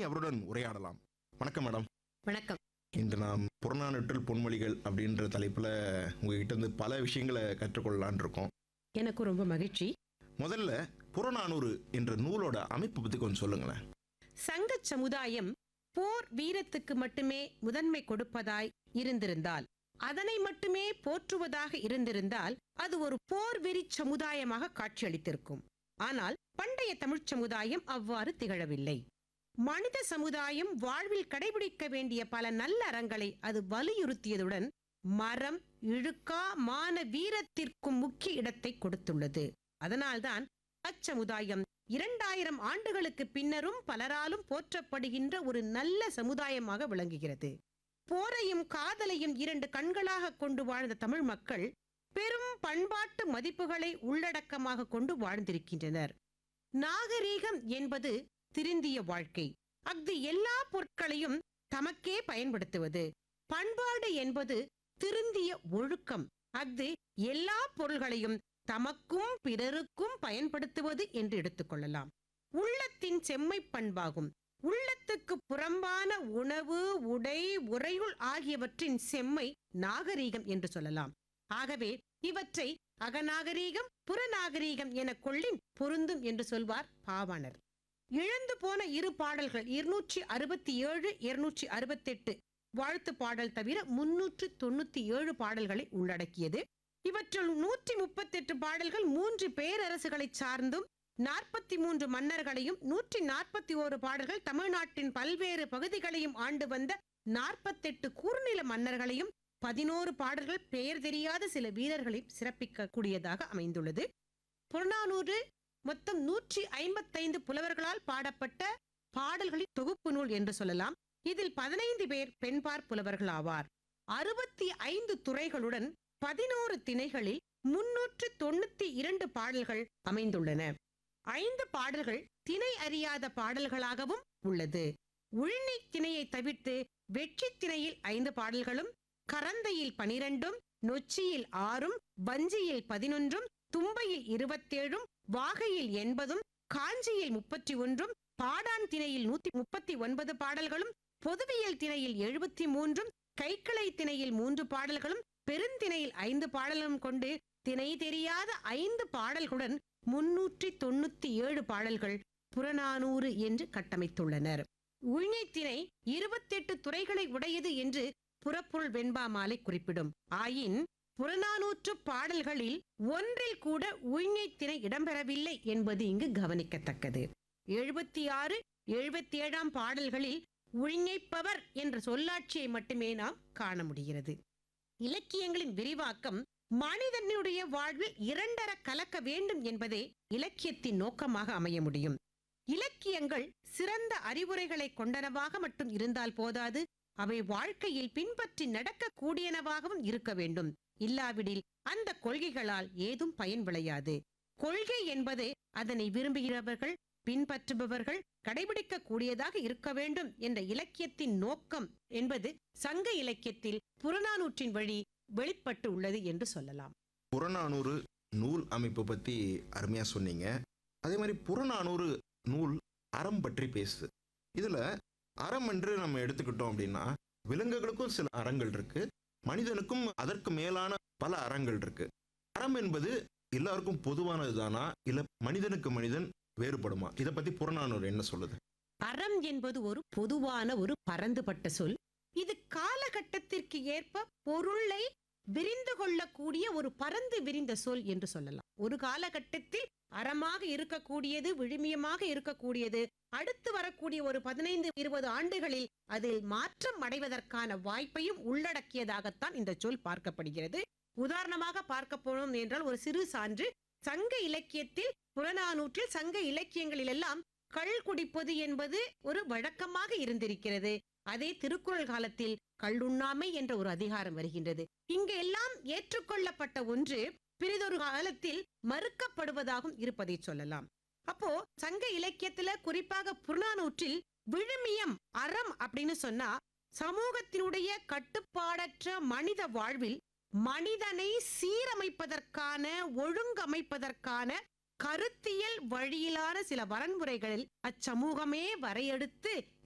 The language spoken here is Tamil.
அவருடன் உரையாடலாம் வணக்கம் மேடம் வணக்கம் இன்று நாம் புறநானூற்றில் பொன்மொழிகள் அப்படின்ற தலைப்புல உங்ககிட்ட இருந்து பல விஷயங்களை கற்றுக்கொள்ளலான் இருக்கோம் எனக்கு ரொம்ப மகிழ்ச்சி முதல்ல புறநானூறு என்ற நூலோட அமைப்பு பத்தி கொஞ்சம் சொல்லுங்களேன் சங்க சமுதாயம் போர் வீரத்துக்கு மட்டுமே முதன்மை கொடுப்பதாய் இருந்திருந்தால் அதனை மட்டுமே போற்றுவதாக இருந்திருந்தால் அது ஒரு போர் வெறி சமுதாயமாக காட்சியளித்திருக்கும் ஆனால் பண்டைய தமிழ்ச் சமுதாயம் அவ்வாறு திகழவில்லை மனித சமுதாயம் வாழ்வில் கடைபிடிக்க வேண்டிய பல நல்ல அறங்களை அது வலியுறுத்தியதுடன் மரம் இழுக்கா மான வீரத்திற்கும் முக்கிய இடத்தை கொடுத்துள்ளது அதனால்தான் அச்சமுதாயம் இரண்டாயிரம் ஆண்டுகளுக்கு பின்னரும் பலராலும் போற்றப்படுகின்ற ஒரு நல்ல சமுதாயமாக விளங்குகிறது போரையும் காதலையும் இரண்டு கண்களாக கொண்டு வாழ்ந்த தமிழ் மக்கள் பெரும் பண்பாட்டு மதிப்புகளை உள்ளடக்கமாக கொண்டு வாழ்ந்திருக்கின்றனர் நாகரீகம் என்பது திருந்திய வாழ்க்கை அஃது எல்லா பொருட்களையும் தமக்கே பயன்படுத்துவது பண்பாடு என்பது திருந்திய ஒழுக்கம் அஃது எல்லா பொருள்களையும் தமக்கும் பிறருக்கும் பயன்படுத்துவது என்று எடுத்துக்கொள்ளலாம் உள்ளத்தின் செம்மை பண்பாகும் உள்ளத்துக்கு புறம்பான உணவு உடை உறையுள் ஆகியவற்றின் செம்மை நாகரீகம் என்று சொல்லலாம் ஆகவே இவற்றை அகநாகரீகம் புறநாகரீகம் என கொள்ளின் பொருந்தும் என்று சொல்வார் பாவாணர் இழந்து போன இரு பாடல்கள் இருநூற்றி அறுபத்தி ஏழு இருநூற்றி அறுபத்தெட்டு வாழ்த்து பாடல் தவிர முன்னூற்று தொண்ணூத்தி ஏழு பாடல்களை உள்ளடக்கியது இவற்றுள் நூற்றி முப்பத்தெட்டு பாடல்கள் மூன்று பேரரசுகளை சார்ந்தும் நாற்பத்தி மூன்று மன்னர்களையும் நூற்றி நாற்பத்தி ஓரு பாடல்கள் தமிழ்நாட்டின் பல்வேறு பகுதிகளையும் ஆண்டு வந்த நாற்பத்தெட்டு கூர்நில மன்னர்களையும் பதினோரு பாடல்கள் பெயர் தெரியாத சில வீரர்களையும் சிறப்பிக்க கூடியதாக அமைந்துள்ளது புறநானூறு மொத்தம் நூற்றி ஐம்பத்தைந்து புலவர்களால் பாடப்பட்ட பாடல்களின் தொகுப்பு நூல் என்று சொல்லலாம் இதில் பதினைந்து பேர் பெண்பார் புலவர்கள் ஆவார் அறுபத்தி ஐந்து துறைகளுடன் பதினோரு திணைகளில் முன்னூற்று தொண்ணூத்தி இரண்டு பாடல்கள் அமைந்துள்ளன ஐந்து பாடல்கள் திணை அறியாத பாடல்களாகவும் உள்ளது உள்நீ திணையை தவிர்த்து வெற்றி திணையில் ஐந்து பாடல்களும் கரந்தையில் பனிரெண்டும் நொச்சியில் ஆறும் வஞ்சியில் பதினொன்றும் தும்பையில் இருபத்தேழும் வாகையில் எண்பதும் காஞ்சியில் முப்பத்தி ஒன்றும் பாடான் திணையில் நூத்தி முப்பத்தி ஒன்பது பாடல்களும் பொதுவியல் திணையில் எழுபத்தி மூன்றும் கைக்கிளை திணையில் மூன்று பாடல்களும் பெருந்திணையில் ஐந்து பாடலும் கொண்டு திணை தெரியாத ஐந்து பாடல்களுடன் முன்னூற்றி தொண்ணூத்தி ஏழு பாடல்கள் புறநானூறு என்று கட்டமைத்துள்ளனர் உள்நீத்திணை இருபத்தெட்டு துறைகளை உடையது என்று புறப்பொருள் வெண்பா மாலை குறிப்பிடும் ஆயின் புறநானூற்று பாடல்களில் ஒன்றில் கூட உள்நீத்திணை இடம்பெறவில்லை என்பது இங்கு கவனிக்கத்தக்கது எழுபத்தி ஆறு எழுபத்தி ஏழாம் பாடல்களில் உள்ஞைப்பவர் என்ற சொல்லாட்சியை மட்டுமே நாம் காண முடிகிறது இலக்கியங்களின் விரிவாக்கம் மனிதனுடைய வாழ்வில் இரண்டர கலக்க வேண்டும் என்பதே இலக்கியத்தின் நோக்கமாக அமைய முடியும் இலக்கியங்கள் சிறந்த அறிவுரைகளை கொண்டனவாக மட்டும் இருந்தால் போதாது அவை வாழ்க்கையில் பின்பற்றி நடக்கக்கூடியனவாகவும் இருக்க வேண்டும் இல்லாவிடில் அந்த கொள்கைகளால் ஏதும் பயன் விளையாது கொள்கை என்பது அதனை விரும்புகிறவர்கள் பின்பற்றுபவர்கள் கடைபிடிக்க கூடியதாக இருக்க வேண்டும் என்ற இலக்கியத்தின் நோக்கம் என்பது சங்க இலக்கியத்தில் புறநானூற்றின் வழி வெளிப்பட்டு உள்ளது என்று சொல்லலாம் புறநானூறு நூல் அமைப்பு பத்தி அருமையா சொன்னீங்க அதே மாதிரி புறநானூறு நூல் அறம் பற்றி பேசுது இதுல அறம் என்று நம்ம எடுத்துக்கிட்டோம் அப்படின்னா விலங்குகளுக்கும் சில அறங்கள் இருக்கு மனிதனுக்கும் அதற்கு மேலான பல அறங்கள் இருக்கு அறம் என்பது எல்லாருக்கும் பொதுவானது தானா இல்ல மனிதனுக்கு மனிதன் வேறுபடுமா இதை பத்தி புறநானூறு என்ன சொல்லுது அறம் என்பது ஒரு பொதுவான ஒரு பரந்துபட்ட சொல் இது காலகட்டத்திற்கு ஏற்ப பொருளை விரிந்து கொள்ளக்கூடிய ஒரு பரந்து விரிந்த சொல் என்று சொல்லலாம் ஒரு காலகட்டத்தில் அறமாக இருக்கக்கூடியது விழுமியமாக இருக்கக்கூடியது அடுத்து வரக்கூடிய ஒரு பதினைந்து இருபது ஆண்டுகளில் அதில் மாற்றம் அடைவதற்கான வாய்ப்பையும் உள்ளடக்கியதாகத்தான் இந்த சொல் பார்க்கப்படுகிறது உதாரணமாக பார்க்க போனோம் என்றால் ஒரு சிறு சான்று சங்க இலக்கியத்தில் புறநானூற்றில் சங்க இலக்கியங்களில் எல்லாம் கள் குடிப்பது என்பது ஒரு வழக்கமாக இருந்திருக்கிறது அதே திருக்குறள் காலத்தில் கள்ளுண்ணாமை என்ற ஒரு அதிகாரம் வருகின்றது இங்கு எல்லாம் ஏற்றுக்கொள்ளப்பட்ட ஒன்று பிறிதொரு காலத்தில் மறுக்கப்படுவதாகவும் இருப்பதை சொல்லலாம் அப்போ சங்க இலக்கியத்துல குறிப்பாக புறநானூற்றில் விழுமியம் அறம் அப்படின்னு சொன்னா சமூகத்தினுடைய கட்டுப்பாடற்ற மனித வாழ்வில் மனிதனை சீரமைப்பதற்கான ஒழுங்கமைப்பதற்கான கருத்தியல் வழியிலான சில வரன்முறைகளில் அச்சமூகமே வரையெடுத்து